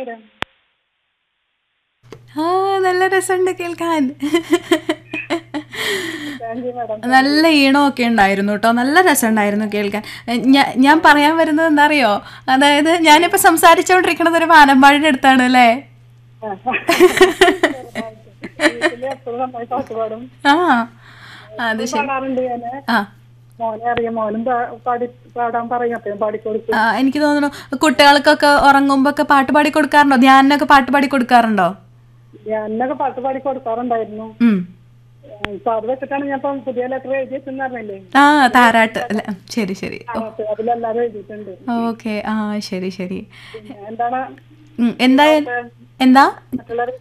ആ നല്ല രസമുണ്ട് കേൾക്കാൻ താങ്ക് യു മാഡം നല്ല ഈണമൊക്കെ ഉണ്ടായിരുന്നു കേട്ടോ നല്ല രസമുണ്ടായിരുന്നു കേൾക്കാൻ ഞാ- ഞാൻ പറയാൻ വരുന്നത് എന്താ അറിയോ അതായത് ഞാനിപ്പോ സംസാരിച്ചുകൊണ്ടിരിക്കുന്നത് ഒരു വാനമ്പാടിയുടെ അടുത്താണ് അല്ലേ വീട്ടില് എപ്പോഴും നന്നായി പാട്ട് പാടും ആ അത് ശരി പാടാറുണ്ട് ഞാന് ആ മോനെ അറിയാം മോനും പാ- പാടി പാടാൻ പറയും അപ്പൊ ഞാൻ പാടിക്കൊടുക്കും ആ, എനിക്ക് തോന്നുന്നു കുട്ടികൾക്കൊക്കെ ഉറങ്ങുമ്പോ ഒക്കെ പാട്ട് പാടി കൊടുക്കാറുണ്ടോ ധ്യാനൊക്കെ പാട്ട് പാടി കൊടുക്കാറുണ്ടോ ഞാനൊക്കെ പാട്ട് പാടി കൊടുക്കാറുണ്ടായിരുന്നു ഉം ഇപ്പൊ അത് വെച്ചിട്ടാണ് ഞാൻ ഇപ്പം പുതിയ ലെറ്റർ എഴുതി വെച്ചെന്ന് പറഞ്ഞില്ലേ ആ താരാട്ട് അല്ല ശരി ശരി അതിനകത്ത് അതിലെല്ലാരും എഴുതിയിട്ടുണ്ട് ഓക്കെ ആ ശരി ശരി പിന്നെ എന്താണ് ഉം, എന്തായാലും എന്താ മറ്റുള്ളവർ